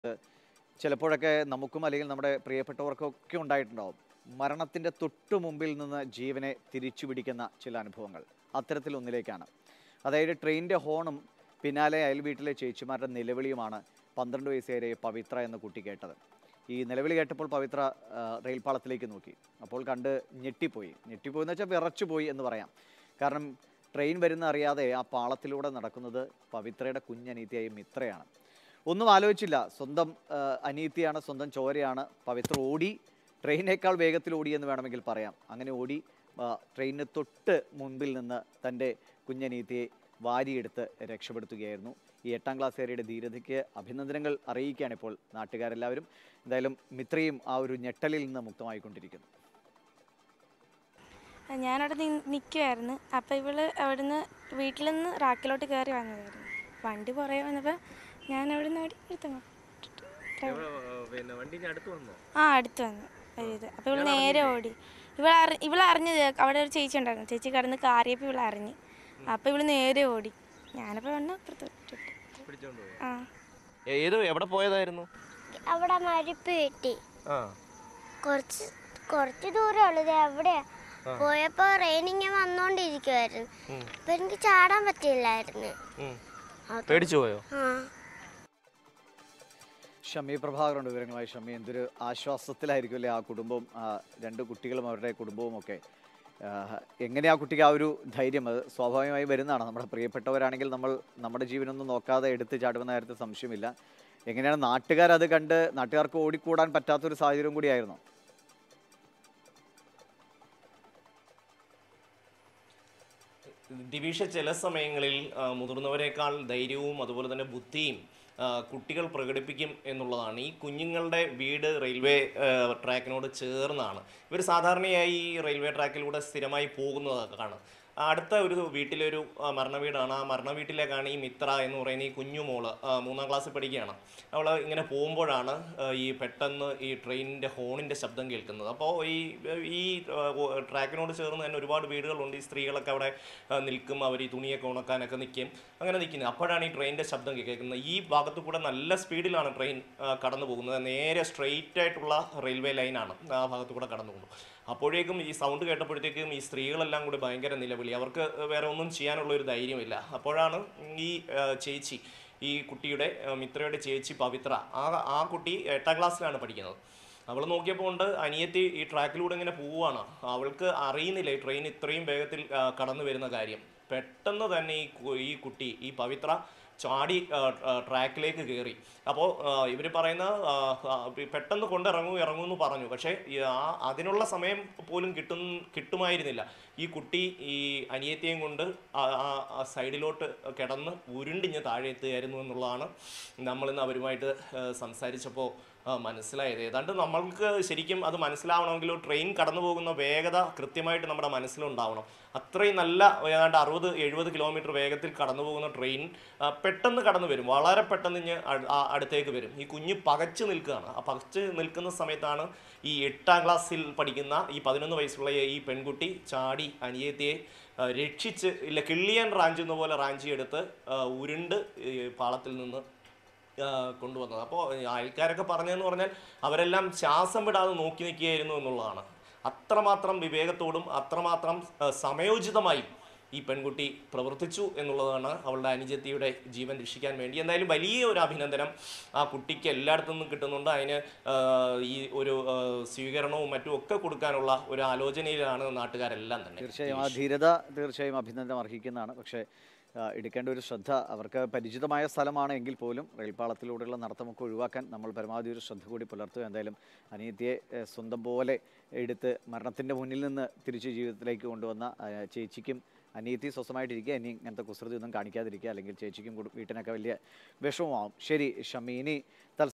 ചിലപ്പോഴൊക്കെ നമുക്കും അല്ലെങ്കിൽ നമ്മുടെ പ്രിയപ്പെട്ടവർക്കൊക്കെ ഉണ്ടായിട്ടുണ്ടാവും മരണത്തിൻ്റെ തൊട്ടു മുമ്പിൽ നിന്ന് ജീവനെ തിരിച്ചു പിടിക്കുന്ന ചില അനുഭവങ്ങൾ അത്തരത്തിലൊന്നിലേക്കാണ് അതായത് ട്രെയിനിൻ്റെ ഹോണും പിന്നാലെ അയൽ വീട്ടിലെ ചേച്ചിമാരുടെ നിലവിളിയുമാണ് പന്ത്രണ്ട് വയസ്സുകാരെ പവിത്ര എന്ന കുട്ടി കേട്ടത് ഈ നിലവിളി കേട്ടപ്പോൾ പവിത്ര ആ, റെയിൽപാളത്തിലേക്ക് നോക്കി അപ്പോൾ കണ്ട് ഞെട്ടിപ്പോയി ഞെട്ടിപ്പോയി എന്ന് വെച്ചാൽ വിറച്ചുപോയി എന്ന് പറയാം കാരണം ട്രെയിൻ വരുന്ന അറിയാതെ ആ പാളത്തിലൂടെ നടക്കുന്നത് പവിത്രയുടെ കുഞ്ഞനീതിയായ മിത്രയാണ് ഒന്നും ആലോചിച്ചില്ല സ്വന്തം ആ, അനീതിയാണ് സ്വന്തം ചോരയാണ് പവിത്ര ഓടി ട്രെയിനേക്കാൾ വേഗത്തിൽ ഓടി എന്ന് വേണമെങ്കിൽ പറയാം അങ്ങനെ ഓടി ആ, ട്രെയിനിന് തൊട്ട് മുൻപിൽ നിന്ന് തൻ്റെ കുഞ്ഞനീതിയെ വാരിയെടുത്ത് രക്ഷപ്പെടുത്തുകയായിരുന്നു ഈ എട്ടാം ക്ലാസ്സുകാരിയുടെ ധീരതയ്ക്ക് അഭിനന്ദനങ്ങൾ അറിയിക്കുകയാണ് ഇപ്പോൾ നാട്ടുകാരെല്ലാവരും എന്തായാലും മിത്രയും ആ ഒരു ഞെട്ടലിൽ നിന്ന് മുക്തമായിക്കൊണ്ടിരിക്കുന്നു ഞാനവിടെ നിൽക്കുമായിരുന്നു അപ്പോൾ ഇവള് അവിടുന്ന് വീട്ടിൽ നിന്ന് റാക്കിലോട്ട് കയറി വന്നതായിരുന്നു വണ്ടി പുറകെ വന്നപ്പോൾ ഞാൻ അവിടുന്ന് ഓടി എടുത്തു എവിടെ, ആ, പിന്നെ വണ്ടിന്റെ അടുത്ത് വന്നോ ആ അടുത്ത് വന്നു ഒരു ഇത് അപ്പോൾ ഇവള് നേരെ ഓടി ഇവൾ അറി ഇവൾ അറിഞ്ഞത് അവിടെ ഒരു ചേച്ചി ഉണ്ടായിരുന്നു ചേച്ചി കിടന്ന് കാറിയപ്പോൾ ഇവൾ അറിഞ്ഞ് അപ്പോൾ ഇവള് നേരെ ഓടി ഞാനപ്പോൾ വന്ന് അപ്പുറത്ത് വിട്ടിട്ട് പിടിച്ചോണ്ട് പോയോ ആ ഏ- ഏത് എവിടെ പോയതായിരുന്നു അവിടെ മരിപ്പ് കിട്ടി ആ കുറച്ച് കുറച്ച് ദൂരമേ ഉള്ളൂ അവിടെ പോയപ്പോ റെയിനിങ് വന്നോണ്ടിരിക്കുവായിരുന്നു ഉം. അപ്പൊ എനിക്ക് ചാടാൻ പറ്റില്ലായിരുന്നു ഉം. അത് പേടിച്ചു പോയോ ആ ഷമി പ്രഭാകറുണ്ട് വിവരങ്ങളുമായി ഷമി എന്തൊരു ആശ്വാസത്തിലായിരിക്കും അല്ലേ ആ കുടുംബവും ആ രണ്ട് കുട്ടികളും അവരുടെ കുടുംബവും ഒക്കെ ആ, എങ്ങനെ ആ കുട്ടിക്ക് ആ ഒരു ധൈര്യം അത് സ്വാഭാവികമായി വരുന്നതാണ് നമ്മുടെ പ്രിയപ്പെട്ടവരാണെങ്കിൽ നമ്മൾ നമ്മുടെ ജീവനൊന്നും നോക്കാതെ എടുത്ത് ചാടുമെന്ന കാര്യത്തിൽ സംശയമില്ല എങ്ങനെയാണ് നാട്ടുകാർ അത് കണ്ട് നാട്ടുകാർക്ക് ഓടിക്കൂടാൻ പറ്റാത്തൊരു സാഹചര്യം കൂടിയായിരുന്നു ദിവിഷ ചില സമയങ്ങളിൽ ആ, മുതിർന്നവരെക്കാൾ ധൈര്യവും അതുപോലെ തന്നെ ബുദ്ധിയും ആ, കുട്ടികൾ പ്രകടിപ്പിക്കും എന്നുള്ളതാണ് ഈ കുഞ്ഞുങ്ങളുടെ വീട് റെയിൽവേ ആ, ട്രാക്കിനോട് ചേർന്നാണ് ഇവർ സാധാരണയായി ഈ റെയിൽവേ ട്രാക്കിലൂടെ സ്ഥിരമായി പോകുന്നതാണ് അടുത്ത ഒരു വീട്ടിലൊരു ആ, മരണ വീടാണ് ആ മരണ വീട്ടിലേക്കാണ് ഈ മിത്ര എന്ന് പറയുന്ന ഈ കുഞ്ഞു മോള് ആ, മൂന്നാം ക്ലാസ്സിൽ പഠിക്കുകയാണ് അവൾ ഇങ്ങനെ പോകുമ്പോഴാണ് ആ, ഈ പെട്ടെന്ന് ഈ ട്രെയിനിൻ്റെ ഹോണിൻ്റെ ശബ്ദം കേൾക്കുന്നത് അപ്പോൾ ഈ ഈ ആ, ഓ- ട്രാക്കിനോട് ചേർന്ന് തന്നെ ഒരുപാട് വീടുകളുണ്ട് ഈ സ്ത്രീകളൊക്കെ അവിടെ ആ, നിൽക്കും അവർ ഈ തുണിയൊക്കെ ഉണക്കാനൊക്കെ നിൽക്കും അങ്ങനെ നിൽക്കുന്നത് അപ്പോഴാണ് ഈ ട്രെയിനിൻ്റെ ശബ്ദം കേൾക്കുന്നത് ഈ ഭാഗത്ത് കൂടെ നല്ല സ്പീഡിലാണ് ട്രെയിൻ ആ, കടന്നു പോകുന്നത് നേരെ സ്ട്രെയിറ്റ് ആയിട്ടുള്ള റെയിൽവേ ലൈനാണ് ആ ഭാഗത്ത് കൂടെ കടന്നു പോകുന്നത് അപ്പോഴേക്കും ഈ സൗണ്ട് കേട്ടപ്പോഴത്തേക്കും ഈ സ്ത്രീകളെല്ലാം കൂടി ഭയങ്കര നിലവിളി അവർക്ക് വേറെ ഒന്നും ചെയ്യാനുള്ള ഒരു ധൈര്യമില്ല അപ്പോഴാണ് ഈ ആ, ചേച്ചി ഈ കുട്ടിയുടെ ആ, മിത്രയുടെ ചേച്ചി പവിത്ര ആ ആ കുട്ടി എട്ടാം ക്ലാസ്സിലാണ് പഠിക്കുന്നത് അവൾ നോക്കിയപ്പോൾ ഉണ്ട് അനിയത്തി ഈ ട്രാക്കിലൂടെ ഇങ്ങനെ പോവുകയാണ് അവൾക്ക് അറിയുന്നില്ല ഈ ട്രെയിൻ ഇത്രയും വേഗത്തിൽ ആ, കടന്നു വരുന്ന കാര്യം പെട്ടെന്ന് തന്നെ ഈ കു- ഈ കുട്ടി ഈ പവിത്ര ചാടി ആ, ആ, ട്രാക്കിലേക്ക് കയറി അപ്പോൾ ഇവർ പറയുന്ന ആ, ആ, പെട്ടെന്ന് കൊണ്ടിറങ്ങൂ ഇറങ്ങൂ എന്ന് പറഞ്ഞു പക്ഷേ ഈ ആ അതിനുള്ള സമയം പോലും കിട്ടും കിട്ടുമായിരുന്നില്ല ഈ കുട്ടി ഈ അനിയത്തിയും കൊണ്ട് ആ ആ- ആ സൈഡിലോട്ട് കിടന്ന് ഉരുണ്ടിഞ്ഞ് താഴെ എത്തുകയായിരുന്നു എന്നുള്ളതാണ് നമ്മളിന്ന് അവരുമായിട്ട് ആ, സംസാരിച്ചപ്പോൾ ആ, മനസ്സിലായത് ഏതാണ്ട് നമ്മൾക്ക് ശരിക്കും അത് മനസ്സിലാവണമെങ്കിൽ ട്രെയിൻ കടന്നു പോകുന്ന വേഗത കൃത്യമായിട്ട് നമ്മുടെ മനസ്സിലുണ്ടാവണം അത്രയും നല്ല ഏതാണ്ട് അറുപത് എഴുപത് കിലോമീറ്റർ വേഗത്തിൽ കടന്നു പോകുന്ന ട്രെയിൻ ആ, പെട്ടെന്ന് കടന്നു വരും വളരെ പെട്ടെന്ന് ഇഞ്ഞ് അട്- ആ അടുത്തേക്ക് വരും ഈ കുഞ്ഞ് പകച്ചു നിൽക്കുകയാണ് ആ പകച്ച് നിൽക്കുന്ന സമയത്താണ് ഈ എട്ടാം ക്ലാസ്സിൽ പഠിക്കുന്ന ഈ പതിനൊന്ന് വയസ്സുള്ള ഈ പെൺകുട്ടി ചാടി അനിയത്തിയെ ആ, രക്ഷിച്ച് ഇല്ല കിള്ളിയാൻ റാഞ്ചുന്ന പോലെ റാഞ്ചിയെടുത്ത് ആ, ഉരുണ്ട് ഈ പാളത്തിൽ നിന്ന് ആ, കൊണ്ടുവന്നത് അപ്പോൾ അയൽക്കാരൊക്കെ പറഞ്ഞതെന്ന് പറഞ്ഞാൽ അവരെല്ലാം ശ്വാസം വിടാതെ നോക്കി നിൽക്കുകയായിരുന്നു എന്നുള്ളതാണ് അത്രമാത്രം വിവേകത്തോടും അത്രമാത്രം ആ, സമയോചിതമായും ഈ പെൺകുട്ടി പ്രവർത്തിച്ചു എന്നുള്ളതാണ് അവളുടെ അനുജത്തിയുടെ ജീവൻ രക്ഷിക്കാൻ വേണ്ടി എന്തായാലും വലിയ ഒരു അഭിനന്ദനം ആ കുട്ടിക്ക് എല്ലായിടത്തു നിന്നും കിട്ടുന്നുണ്ട് അതിന് ആ, ഈ ഒരു ആ, സ്വീകരണവും മറ്റും ഒക്കെ കൊടുക്കാനുള്ള ഒരു ആലോചനയിലാണ് നാട്ടുകാരെല്ലാം തന്നെ തീർച്ചയായും ആ ധീരത തീർച്ചയായും അഭിനന്ദനം അർഹിക്കുന്നതാണ് പക്ഷേ ആ, എടുക്കേണ്ട ഒരു ശ്രദ്ധ അവർക്ക് പരിചിതമായ സ്ഥലമാണ് എങ്കിൽ പോലും റെയിൽപാളത്തിലൂടെയുള്ള നടത്തമൊക്കെ ഒഴിവാക്കാൻ നമ്മൾ പരമാവധി ഒരു ശ്രദ്ധ കൂടി പുലർത്തുക എന്തായാലും അനിയത്തിയെ ഏ, സ്വന്തം പോലെ എടുത്ത് മരണത്തിൻ്റെ മുന്നിൽ നിന്ന് തിരിച്ച് ജീവിതത്തിലേക്ക് കൊണ്ടുവന്ന ആ, ചേച്ചിക്കും അനിയത്തി സ്വസ്ഥമായിട്ടിരിക്കുക ഇനി ഇങ്ങനത്തെ കുസൃതി ഒന്നും കാണിക്കാതിരിക്കുക അല്ലെങ്കിൽ ചേച്ചിക്കും കുടു- വീട്ടിനൊക്കെ വലിയ വിഷമമാവും ശരി ഷമീനി തൽ